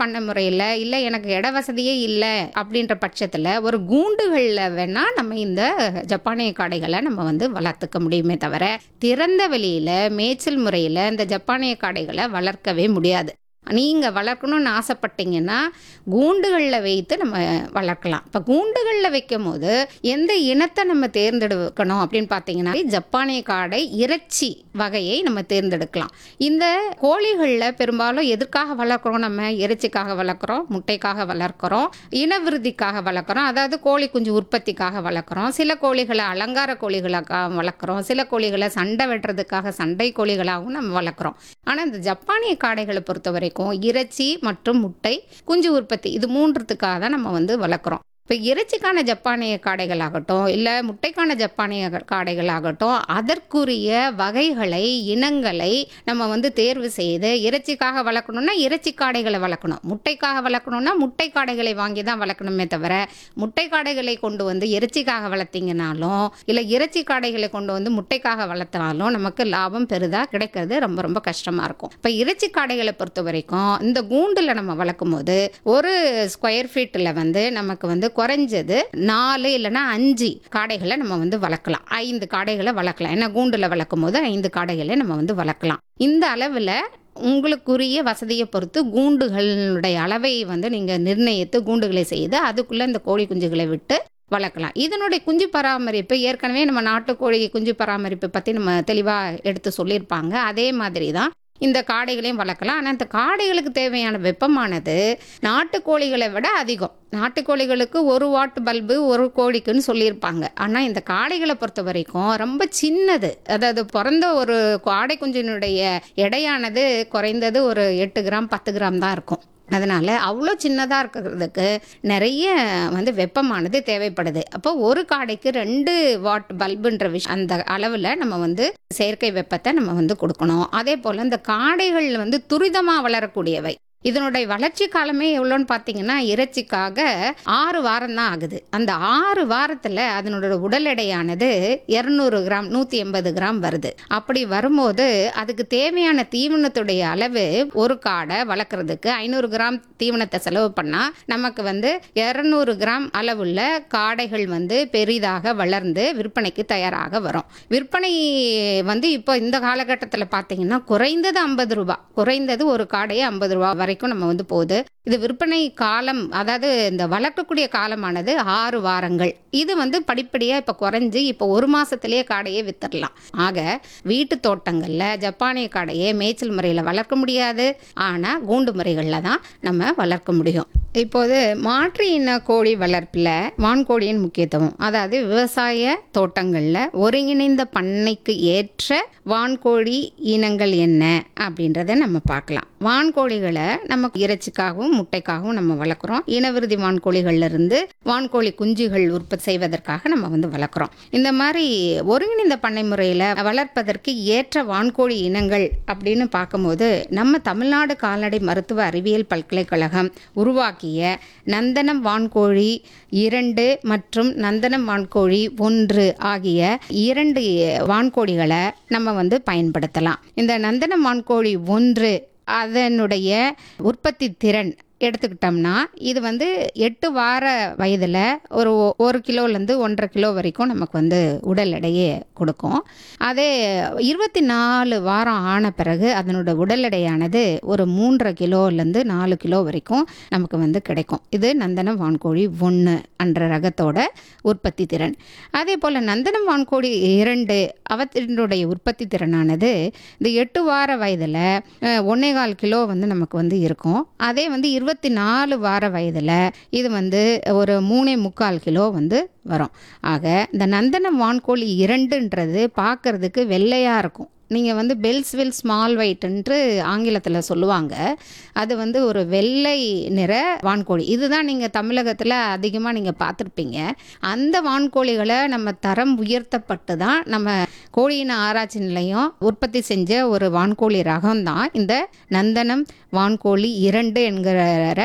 பண்ண முறையில் இல்லை எனக்கு இட வசதியே இல்லை அப்படின்ற பட்சத்தில் ஒரு கூண்டுகளில் வேணால் நம்ம இந்த ஜப்பானிய காடைகளை நம்ம வந்து வளர்த்துக்க முடியுமே தவிர திறந்த வெளியில் மேய்ச்சல் முறையில் இந்த ஜப்பானிய காடைகளை வளர்க்கவே முடியாது நீங்கள் வளர்க்கணும்னு ஆசைப்பட்டீங்கன்னா கூண்டுகளில் வைத்து நம்ம வளர்க்கலாம் இப்போ கூண்டுகளில் வைக்கும் போது எந்த இனத்தை நம்ம தேர்ந்தெடுக்கணும் அப்படின்னு பார்த்தீங்கன்னா ஜப்பானிய காடை இறைச்சி வகையை நம்ம தேர்ந்தெடுக்கலாம் இந்த கோழிகளில் பெரும்பாலும் எதற்காக வளர்க்குறோம் நம்ம இறைச்சிக்காக வளர்க்குறோம் முட்டைக்காக வளர்க்குறோம் இனவிருத்திக்காக வளர்க்குறோம் அதாவது கோழி குஞ்சு உற்பத்திக்காக வளர்க்குறோம் சில கோழிகளை அலங்கார கோழிகளாக வளர்க்குறோம் சில கோழிகளை சண்டை வெட்டுறதுக்காக சண்டை கோழிகளாகவும் நம்ம வளர்க்குறோம் ஆனால் இந்த ஜப்பானிய காடைகளை பொறுத்த வரைக்கும் இறைச்சி மற்றும் முட்டை குஞ்சு உற்பத்தி இது மூன்றுத்துக்காக தான் நம்ம வந்து வளர்க்குறோம் இப்போ இறைச்சிக்கான ஜப்பானிய காடைகளாகட்டும் இல்லை முட்டைக்கான ஜப்பானிய காடைகளாகட்டும் அதற்குரிய வகைகளை இனங்களை நம்ம வந்து தேர்வு செய்து இறைச்சிக்காக வளர்க்கணும்னா இறைச்சி காடைகளை வளர்க்கணும் முட்டைக்காக வளர்க்கணும்னா முட்டை காடைகளை வாங்கி தான் வளர்க்கணுமே தவிர முட்டை காடைகளை கொண்டு வந்து இறைச்சிக்காக வளர்த்தீங்கனாலும் இல்லை இறைச்சி காடைகளை கொண்டு வந்து முட்டைக்காக வளர்த்தினாலும் நமக்கு லாபம் பெரிதாக கிடைக்கிறது ரொம்ப ரொம்ப கஷ்டமாக இருக்கும் இப்போ இறைச்சி காடைகளை பொறுத்த வரைக்கும் இந்த கூண்டில் நம்ம வளர்க்கும் போது ஒரு ஸ்கொயர் ஃபீட்டில் வந்து நமக்கு வந்து குறைஞ்சது நாலு இல்லைன்னா அஞ்சு காடைகளை நம்ம வந்து வளர்க்கலாம் ஐந்து காடைகளை வளர்க்கலாம் ஏன்னா கூண்டில் வளர்க்கும் போது ஐந்து காடைகளை நம்ம வந்து வளர்க்கலாம் இந்த அளவில் உங்களுக்குரிய வசதியை பொறுத்து கூண்டுகளுடைய அளவை வந்து நீங்கள் நிர்ணயித்து கூண்டுகளை செய்து அதுக்குள்ளே இந்த கோழி குஞ்சுகளை விட்டு வளர்க்கலாம் இதனுடைய குஞ்சு பராமரிப்பு ஏற்கனவே நம்ம நாட்டுக்கோழி குஞ்சு பராமரிப்பு பற்றி நம்ம தெளிவாக எடுத்து சொல்லியிருப்பாங்க அதே மாதிரி தான் இந்த காடைகளையும் வளர்க்கலாம் ஆனால் இந்த காடைகளுக்கு தேவையான வெப்பமானது நாட்டுக்கோழிகளை விட அதிகம் நாட்டுக்கோழிகளுக்கு ஒரு வாட் பல்பு ஒரு கோழிக்குன்னு சொல்லியிருப்பாங்க ஆனால் இந்த காடைகளை பொறுத்த வரைக்கும் ரொம்ப சின்னது அதாவது பிறந்த ஒரு காடை குஞ்சினுடைய எடையானது குறைந்தது ஒரு எட்டு கிராம் பத்து கிராம் தான் இருக்கும் அதனால் அவ்வளோ சின்னதாக இருக்கிறதுக்கு நிறைய வந்து வெப்பமானது தேவைப்படுது அப்போ ஒரு காடைக்கு ரெண்டு வாட் பல்புன்ற விஷயம் அந்த அளவில் நம்ம வந்து செயற்கை வெப்பத்தை நம்ம வந்து கொடுக்கணும் அதே போல் இந்த காடைகள் வந்து துரிதமாக வளரக்கூடியவை இதனுடைய வளர்ச்சி காலமே எவ்வளோன்னு பார்த்தீங்கன்னா இறைச்சிக்காக ஆறு வாரம் தான் ஆகுது அந்த ஆறு வாரத்தில் அதனோட உடல் எடையானது இரநூறு கிராம் நூற்றி எண்பது கிராம் வருது அப்படி வரும்போது அதுக்கு தேவையான தீவனத்துடைய அளவு ஒரு காடை வளர்க்குறதுக்கு ஐநூறு கிராம் தீவனத்தை செலவு பண்ணால் நமக்கு வந்து இரநூறு கிராம் அளவுள்ள காடைகள் வந்து பெரிதாக வளர்ந்து விற்பனைக்கு தயாராக வரும் விற்பனை வந்து இப்போ இந்த காலகட்டத்தில் பார்த்தீங்கன்னா குறைந்தது ஐம்பது ரூபா குறைந்தது ஒரு காடையே ஐம்பது ரூபா வரைக்கும் நம்ம வந்து போகுது இது விற்பனை காலம் அதாவது இந்த வளர்க்கக்கூடிய காலமானது ஆறு வாரங்கள் இது வந்து படிப்படியாக இப்போ குறைஞ்சி இப்போ ஒரு மாதத்துலேயே காடையே வித்துடலாம் ஆக வீட்டு தோட்டங்களில் ஜப்பானிய காடையை மேய்ச்சல் முறையில் வளர்க்க முடியாது ஆனால் கூண்டு முறைகளில் தான் நம்ம வளர்க்க முடியும் இப்போது மாற்று இன கோழி வளர்ப்பில் வான்கோழியின் முக்கியத்துவம் அதாவது விவசாய தோட்டங்களில் ஒருங்கிணைந்த பண்ணைக்கு ஏற்ற வான்கோழி இனங்கள் என்ன அப்படின்றத நம்ம பார்க்கலாம் வான்கோழிகளை நம்ம இறைச்சிக்காகவும் முட்டைக்காகவும் நம்ம வளர்க்குறோம் இனவிருதி வான்கோழிகள்ல இருந்து வான்கோழி குஞ்சுகள் உற்பத்தி செய்வதற்காக நம்ம வந்து வளர்க்குறோம் இந்த மாதிரி ஒருங்கிணைந்த பண்ணை முறையில் வளர்ப்பதற்கு ஏற்ற வான்கோழி இனங்கள் அப்படின்னு பார்க்கும்போது நம்ம தமிழ்நாடு கால்நடை மருத்துவ அறிவியல் பல்கலைக்கழகம் உருவாக்கிய நந்தனம் வான்கோழி இரண்டு மற்றும் நந்தனம் வான்கோழி ஒன்று ஆகிய இரண்டு வான்கோழிகளை நம்ம வந்து பயன்படுத்தலாம் இந்த நந்தனம் வான்கோழி ஒன்று அதனுடைய உற்பத்தி திறன் எடுத்துக்கிட்டோம்னா இது வந்து எட்டு வார வயதில் ஒரு ஒரு கிலோலேருந்து ஒன்றரை கிலோ வரைக்கும் நமக்கு வந்து உடல் எடையை கொடுக்கும் அதே இருபத்தி நாலு வாரம் ஆன பிறகு அதனோட உடல் எடையானது ஒரு மூன்றரை கிலோலேருந்து நாலு கிலோ வரைக்கும் நமக்கு வந்து கிடைக்கும் இது நந்தனம் வான்கோழி ஒன்று என்ற ரகத்தோட உற்பத்தி திறன் அதே போல் நந்தனம் வான்கோழி இரண்டு அவற்றினுடைய உற்பத்தி திறனானது இந்த எட்டு வார வயதில் ஒன்னே கால் கிலோ வந்து நமக்கு வந்து இருக்கும் அதே வந்து இருபத்தி நாலு வார வயதில் இது வந்து ஒரு மூணே முக்கால் கிலோ வந்து வரும் ஆக இந்த நந்தனம் வான்கோழி இரண்டுன்றது பார்க்கறதுக்கு வெள்ளையாக இருக்கும் நீங்கள் வந்து பெல்ஸ்வில் ஸ்மால் ஒயிட்ன்ட்டு ஆங்கிலத்தில் சொல்லுவாங்க அது வந்து ஒரு வெள்ளை நிற வான்கோழி இதுதான் நீங்கள் தமிழகத்தில் அதிகமாக நீங்கள் பார்த்துருப்பீங்க அந்த வான்கோழிகளை நம்ம தரம் உயர்த்தப்பட்டு தான் நம்ம கோழியின ஆராய்ச்சி நிலையம் உற்பத்தி செஞ்ச ஒரு வான்கோழி ரகம் தான் இந்த நந்தனம் வான்கோழி இரண்டு என்கிற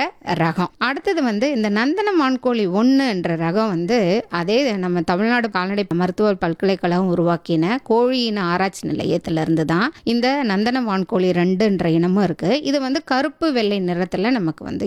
ரகம் அடுத்தது வந்து இந்த நந்தனம் வான்கோழி ஒன்று என்ற ரகம் வந்து அதே நம்ம தமிழ்நாடு கால்நடை மருத்துவ பல்கலைக்கழகம் உருவாக்கின கோழியின ஆராய்ச்சி நிலையத்திலிருந்து தான் இந்த நந்தனம் வான்கோழி ரெண்டுன்ற இனமும் இருக்குது இது வந்து கருப்பு வெள்ளை நிறத்தில் நமக்கு வந்து